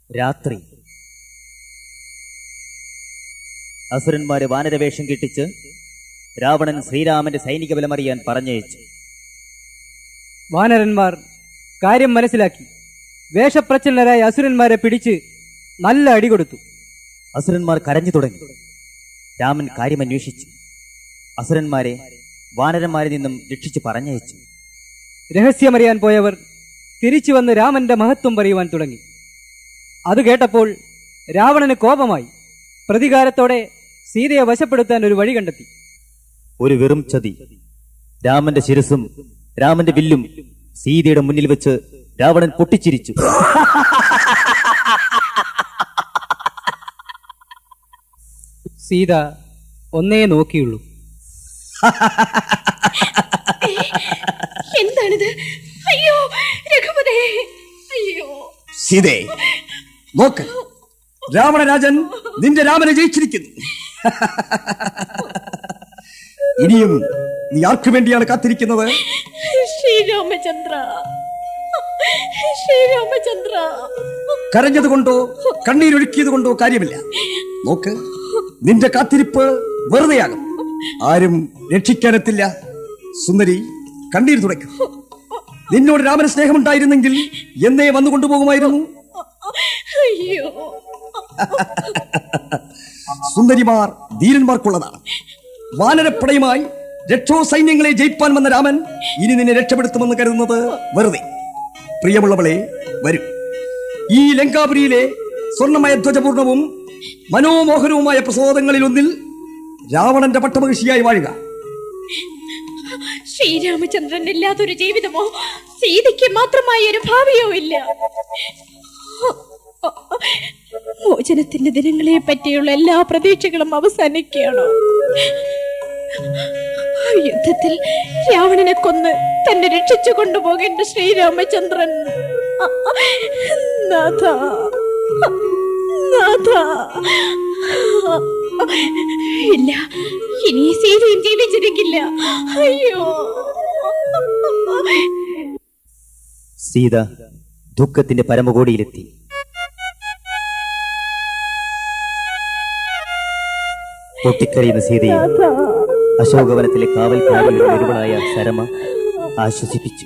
രാത്രി അസുരന്മാരെ വാനരവേഷം കെട്ടിച്ച് രാവണൻ ശ്രീരാമന്റെ സൈനിക ബലമറിയാൻ പറഞ്ഞയച്ചു വാനരന്മാർ കാര്യം മനസ്സിലാക്കി വേഷപ്രച്ഛന്നരായ അസുരന്മാരെ പിടിച്ച് നല്ല അടി കൊടുത്തു അസുരന്മാർ കരഞ്ഞു തുടങ്ങി രാമൻ കാര്യമന്വേഷിച്ചു അസുരന്മാരെ വാനരന്മാരിൽ നിന്നും രക്ഷിച്ചു പറഞ്ഞയച്ചു രഹസ്യമറിയാൻ പോയവർ തിരിച്ചു വന്ന് രാമന്റെ മഹത്വം പറയുവാൻ തുടങ്ങി അത് കേട്ടപ്പോൾ രാവണന് കോപമായി പ്രതികാരത്തോടെ സീതയെ വശപ്പെടുത്താൻ ഒരു വഴി കണ്ടെത്തി ഒരു വെറും ചതി രാമന്റെ ശിരസും രാമന്റെ വില്ലും സീതയുടെ മുന്നിൽ വെച്ച് രാവണൻ പൊട്ടിച്ചിരിച്ചു സീത ഒന്നേ നോക്കിയുള്ളൂ എന്താണിത് അയ്യോ രഘുപതേ അയ്യോ സീതേ നോക്ക് രാവണരാജൻ നിന്റെ രാമനെ ജയിച്ചിരിക്കുന്നു ഇനിയും നീ ആർക്കു വേണ്ടിയാണ് കാത്തിരിക്കുന്നത് ശ്രീരാമചന്ദ്ര ശ്രീരാമചന്ദ്ര കരഞ്ഞത് കൊണ്ടോ കണ്ണീരൊഴുക്കിയത് കൊണ്ടോ കാര്യമില്ല നോക്ക് നിന്റെ കാത്തിരിപ്പ് വെറുതെയാകും ആരും രക്ഷിക്കാനെത്തില്ല സുന്ദരി കണ്ണീർ തുടയ്ക്കും നിന്നോട് രാമന് സ്നേഹമുണ്ടായിരുന്നെങ്കിൽ എന്നേ വന്നു കൊണ്ടുപോകുമായിരുന്നു അയ്യോ സുന്ദരിമാർ ധീരന്മാർക്കുള്ളതാണ് വാനരപ്പടയുമായി രക്ഷോ സൈന്യങ്ങളെ ജയിപ്പാൻ വന്ന രാമൻ ഇനി നിന്നെ രക്ഷപ്പെടുത്തുമെന്ന് കരുതുന്നത് വെറുതെ പ്രിയമുള്ളവളെ വരൂ ഈ ലങ്കാപുരിയിലെ സ്വർണ്ണമയ ധ്വജപൂർണവും മനോമോഹനവുമായ പ്രസോദങ്ങളിൽ ഒന്നിൽ രാവണന്റെ പട്ടമഹിഷിയായി വാഴുക ശ്രീരാമചന്ദ്രൻ ഇല്ലാത്തൊരു ജീവിതമോ സീതയ്ക്ക് മാത്രമായ ഒരു ഭാവിയോ ഇല്ല മോചനത്തിന്റെ ദിനങ്ങളെ പറ്റിയുള്ള എല്ലാ പ്രതീക്ഷകളും അവസാനിക്കുകയാണോ യുദ്ധത്തിൽ രാവണനെ കൊന്ന് തന്നെ രക്ഷിച്ചു കൊണ്ടുപോകേണ്ട ശ്രീരാമചന്ദ്രൻ നാഥ നാഥ ഇല്ല ഇനി സീതയും ജീവിച്ചിരിക്കില്ല അയ്യോ സീത ദുഃഖത്തിന്റെ പരമകോടിയിലെത്തി പൊട്ടിക്കരയുന്ന സീതയെ അശോകവനത്തിലെ കാവൽക്കാരിയുടെ ഒരുവളായ ശരമ ആശ്വസിപ്പിച്ചു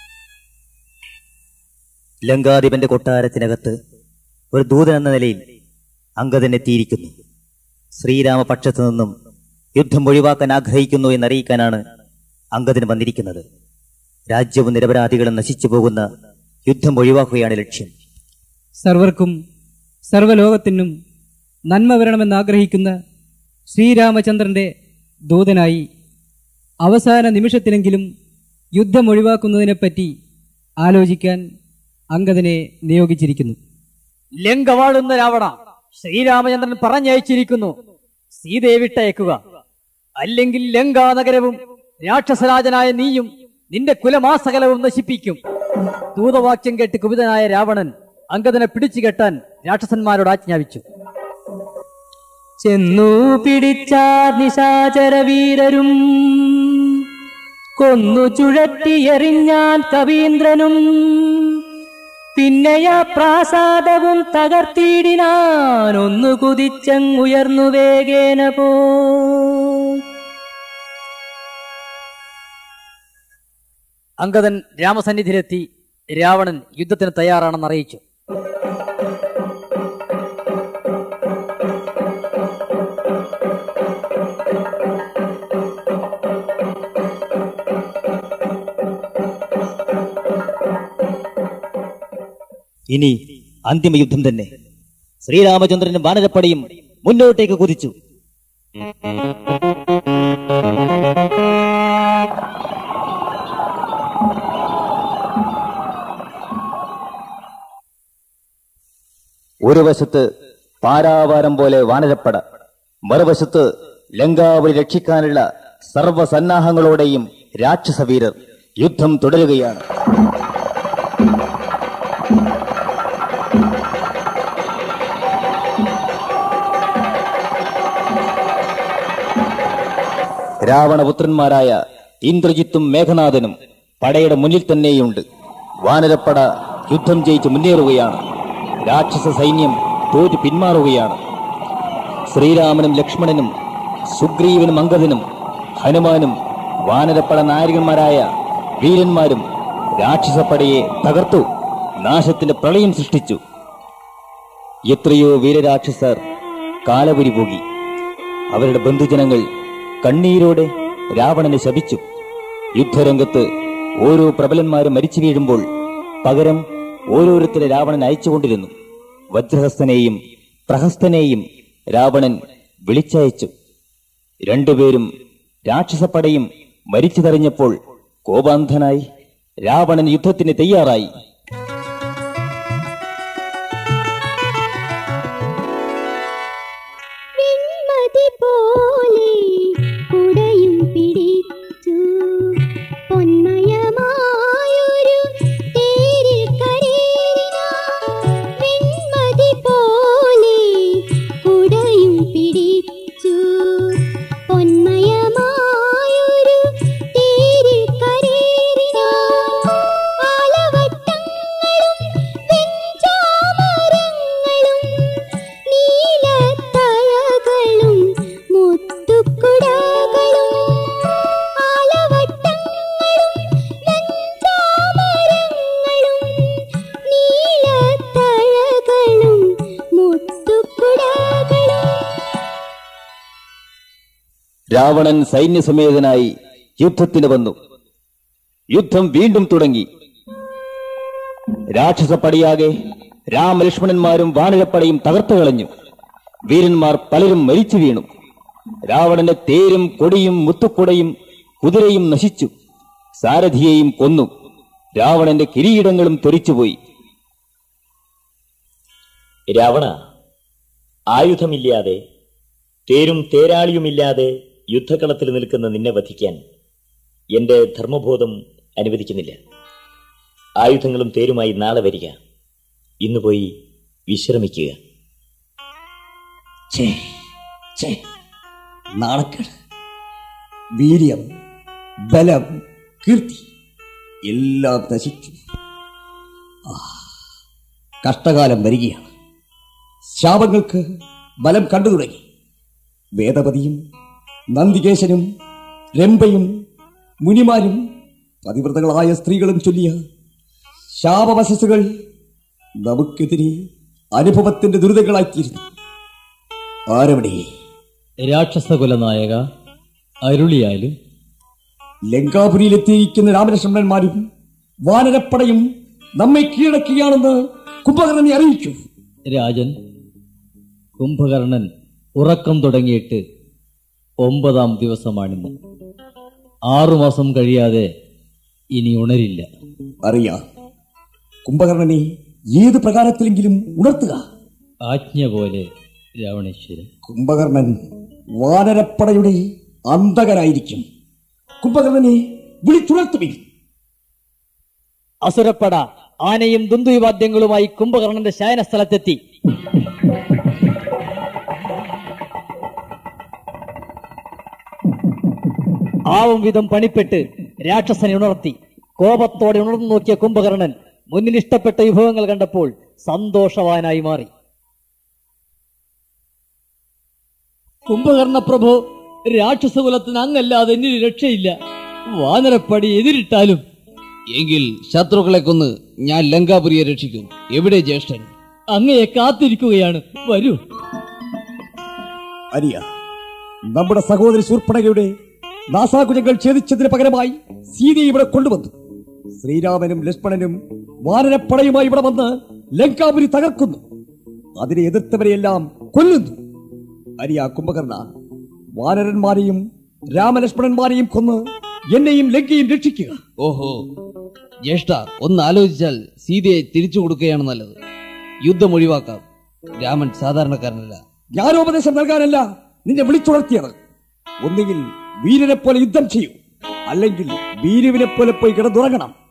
ലങ്കാധിപന്റെ കൊട്ടാരത്തിനകത്ത് ഒരു ദൂതൻ എന്ന നിലയിൽ അംഗതൻ എത്തിയിരിക്കുന്നു ശ്രീരാമപക്ഷത്തു നിന്നും യുദ്ധം ഒഴിവാക്കാൻ ആഗ്രഹിക്കുന്നു എന്നറിയിക്കാനാണ് അംഗതന് വന്നിരിക്കുന്നത് രാജ്യവും നിരപരാധികളും നശിച്ചു പോകുന്ന യുദ്ധം ഒഴിവാക്കുകയാണ് ലക്ഷ്യം സർവർക്കും സർവലോകത്തിനും നന്മ വരണമെന്ന് ആഗ്രഹിക്കുന്ന ശ്രീരാമചന്ദ്രന്റെ ദൂതനായി അവസാന നിമിഷത്തിലെങ്കിലും യുദ്ധം ഒഴിവാക്കുന്നതിനെപ്പറ്റി ആലോചിക്കാൻ അങ്കദനെ നിയോഗിച്ചിരിക്കുന്നു ലങ്ക വാഴുന്ന രാവണ ശ്രീരാമചന്ദ്രൻ പറഞ്ഞയച്ചിരിക്കുന്നു സീതയെ വിട്ടയക്കുക അല്ലെങ്കിൽ ലങ്കാ നഗരവും രാക്ഷസരാജനായ നീയും നിന്റെ കുലമാസകലവും നശിപ്പിക്കും ദൂതവാക്യം കേട്ട് കുപിതനായ രാവണൻ അങ്കദനെ പിടിച്ചു കെട്ടാൻ രാക്ഷസന്മാരോട് ആജ്ഞാപിച്ചു ചെന്നു പിടിച്ചാർ നിശാചര വീരരും കൊന്നു ചുഴറ്റിയെറിഞ്ഞാൻ കവീന്ദ്രനും പിന്നെയ പ്രാസാദവും തകർത്തിടിനാൻ ഒന്നു കുതിച്ചങ്ങുയർന്നു വേഗേന പോ അങ്കദൻ രാമസന്നിധിയിലെത്തി രാവണൻ യുദ്ധത്തിന് തയ്യാറാണെന്ന് അറിയിച്ചു ഇനി അന്തിമ യുദ്ധം തന്നെ ശ്രീരാമചന്ദ്രനും വാനരപ്പടയും മുന്നോട്ടേക്ക് കുതിച്ചു ഒരു വശത്ത് പാരാവാരം പോലെ വാനരപ്പട മറുവശത്ത് ലങ്കാവലി രക്ഷിക്കാനുള്ള സർവസന്നാഹങ്ങളോടെയും രാക്ഷസ വീരർ യുദ്ധം തുടരുകയാണ് രാവണപുത്രന്മാരായ ഇന്ദ്രജിത്തും മേഘനാഥനും പടയുടെ മുന്നിൽ തന്നെയുണ്ട് വാനരപ്പട യുദ്ധം ജയിച്ച് മുന്നേറുകയാണ് രാക്ഷസ സൈന്യം തോറ്റു പിന്മാറുകയാണ് ശ്രീരാമനും ലക്ഷ്മണനും സുഗ്രീവനും അങ്കദനും ഹനുമാനും വാനരപ്പട നായകന്മാരായ വീരന്മാരും രാക്ഷസപ്പടയെ തകർത്തു നാശത്തിന്റെ പ്രളയം സൃഷ്ടിച്ചു എത്രയോ വീരരാക്ഷസർ കാലപുരി പോകി അവരുടെ ബന്ധുജനങ്ങൾ കണ്ണീരോടെ രാവണനെ ശപിച്ചു യുദ്ധരംഗത്ത് ഓരോ പ്രബലന്മാരും മരിച്ചു വീഴുമ്പോൾ പകരം ഓരോരുത്തരെ രാവണൻ അയച്ചുകൊണ്ടിരുന്നു വജ്രഹസ്തനെയും പ്രഹസ്തനെയും രാവണൻ വിളിച്ചയച്ചു രണ്ടുപേരും രാക്ഷസപ്പടയും മരിച്ചു തെറിഞ്ഞപ്പോൾ കോപാന്ധനായി രാവണൻ യുദ്ധത്തിന് തയ്യാറായി വെൺമതി പോലെ കുടയും പിടിച്ചു പൊന്മയമായൊരു തേരിൽ കരേറിനാൻ. വെൺമതി പോലെ കുടയും പിടിച്ചു പൊന്മയമായൊരു തേരിൽ കരേറിനാൻ. ആലവട്ടങ്ങളും വെഞ്ചാമരങ്ങളും നീലത്തഴകളും മുത്തുക്കുടകളും ആലവട്ടങ്ങളും വെഞ്ചാമരങ്ങളും നീലത്തഴകളും മുത്തുക്കുടകളും രാവണൻ സൈന്യസമേതനായി യുദ്ധത്തിന് വന്നു യുദ്ധം വീണ്ടും തുടങ്ങി രാക്ഷസപ്പടിയാകെ രാമലക്ഷ്മണന്മാരും വാനരപ്പടയും തകർത്തു കളഞ്ഞു വീരന്മാർ പലരും മരിച്ചു വീണു രാവണന്റെ തേരും കൊടിയും മുത്തുക്കുടയും കുതിരയും നശിച്ചു സാരഥിയെയും കൊന്നു രാവണന്റെ കിരീടങ്ങളും തെറിച്ചുപോയി രാവണ ആയുധമില്ലാതെ തേരും തേരാളിയുമില്ലാതെ യുദ്ധകളത്തിൽ നിൽക്കുന്ന നിന്നെ വധിക്കാൻ എന്റെ ധർമ്മബോധം അനുവദിക്കുന്നില്ല ആയുധങ്ങളും തേരുമായി നാളെ വരിക ഇന്ന് പോയി വിശ്രമിക്കുക ഛേ, ഛേ, നാണക്കേട് വീര്യം ബലം കീർത്തി എല്ലാം നശിച്ചു ആ, കഷ്ടകാലം വരികയാണ് ശാപങ്ങൾക്ക് ബലം കണ്ടു തുടങ്ങി വേദപതിയും നന്ദികേശനും രംഭയും മുനിമാരും പതിവ്രതകളായ സ്ത്രീകളും ചൊല്ലിയ ശാപവശസ്സുകൾ നമുക്കെതിരെ അനുഭവത്തിന്റെ ദുരിതങ്ങളായിത്തീരുന്നു ആരവിടെ രാക്ഷസകുല നായക അരുളിയാലും ലങ്കാപുരിയിലെത്തിയിരിക്കുന്ന രാമലക്ഷ്മണന്മാരും വാനരപ്പടയും നമ്മെ കീഴടക്കുകയാണെന്ന് കുംഭകർണനെ അറിയിച്ചു രാജൻ കുംഭകർണൻ ഉറക്കം തുടങ്ങിയിട്ട് ഒമ്പതാം ദിവസമാണിന്ന് ആറുമാസം കഴിയാതെ ഇനി ഉണരില്ല അറിയാം കുംഭകർണനെ ഏത് പ്രകാരത്തിലെങ്കിലും ഉണർത്തുക ആജ്ഞ പോലെ രാവണേശ്വരൻ കുംഭകർണൻ വാനരപ്പടയുടെ അന്തകനായിരിക്കും കുംഭകർണനെ വിളിച്ചുണർത്തുവിൻ അസുരപ്പട ആനയും ദുന്ദുവാദ്യങ്ങളുമായി കുംഭകർണന്റെ ശയന സ്ഥലത്തെത്തി ആവും വിധം പണിപ്പെട്ട് രാക്ഷസനെ ഉണർത്തി കോപത്തോടെ ഉണർന്നു നോക്കിയ കുംഭകർണൻ മുന്നിൽ ഇഷ്ടപ്പെട്ട വിഭവങ്ങൾ കണ്ടപ്പോൾ സന്തോഷവാനായി മാറി കുംഭകർണ പ്രഭു രാക്ഷസകുലത്തിന് അങ്ങല്ലാതെ എന്നിന് രക്ഷയില്ല വാനരപ്പടി എതിരിട്ടാലും എങ്കിൽ ശത്രുക്കളെ കൊന്ന് ഞാൻ ലങ്കാപുരിയെ രക്ഷിക്കും എവിടെ ജ്യേഷ്ഠൻ അങ്ങയെ കാത്തിരിക്കുകയാണ് വരൂ അരിയ നമ്മുടെ സഹോദരി ശൂർപ്പണകയുടെ നാസാകുലങ്ങൾ ഛേദിച്ചതിന് പകരമായി സീതയെ ഇവിടെ കൊണ്ടുവന്നു ശ്രീരാമനും ലക്ഷ്മണനും വാനരപ്പടയുമായി ഇവിടെ വന്ന് ലങ്കാപുരി തകർക്കുന്നു അതിനെ എതിർത്തവരെയെല്ലാം കൊല്ലുന്നു അരിയ കുംഭകർണ വാനരന്മാരെയും രാമലക്ഷ്മണന്മാരെയും കൊന്ന് എന്നെയും ലങ്കയും രക്ഷിക്കുക ഓഹോ ജ്യേഷ്ഠ ഒന്ന് ആലോചിച്ചാൽ സീതയെ തിരിച്ചു കൊടുക്കുകയാണ് നല്ലത് യുദ്ധം ഒഴിവാക്കാം രാമൻ സാധാരണക്കാരനല്ല ജ്ഞാനോപദേശം നൽകാനല്ല നിന്നെ വിളിച്ചുണർത്തിയത് ഒന്നുകിൽ വീരനെ പോലെ യുദ്ധം ചെയ്യൂ അല്ലെങ്കിൽ വീരുവിനെ പോലെ പോയി കിടന്നുറങ്ങണം